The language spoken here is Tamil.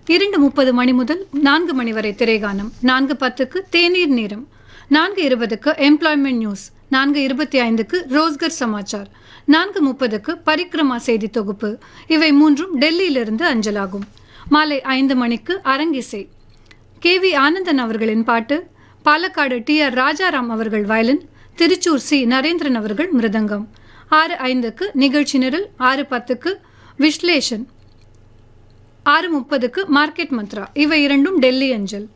இரண்டு முப்பது மணி முதல் நான்கு மணி வரை திரைகானம் நான்கு பத்துக்கு தேநீர் நேரம் நான்கு இருபதுக்கு எம்ப்ளாய்மெண்ட் நியூஸ் நான்கு இருபத்தி ஐந்துக்கு ரோஸ்கர் சமாச்சார் நான்கு முப்பதுக்கு பரிக்ரமா செய்தி தொகுப்பு இவை மூன்றும் டெல்லியிலிருந்து அஞ்சலாகும் மாலை ஐந்து மணிக்கு அரங்கிசை கே வி ஆனந்தன் அவர்களின் பாட்டு பாலக்காடு டி ஆர் ராஜாராம் அவர்கள் வயலின் திருச்சூர் சி நரேந்திரன் அவர்கள் மிருதங்கம் ஆறு ஐந்துக்கு நிகழ்ச்சி நிரல் ஆறு பத்துக்கு விஸ்லேஷன் ஆறு முப்பதுக்கு மார்க்கெட் மந்த்ரா இவை இரண்டும் டெல்லி அஞ்சல்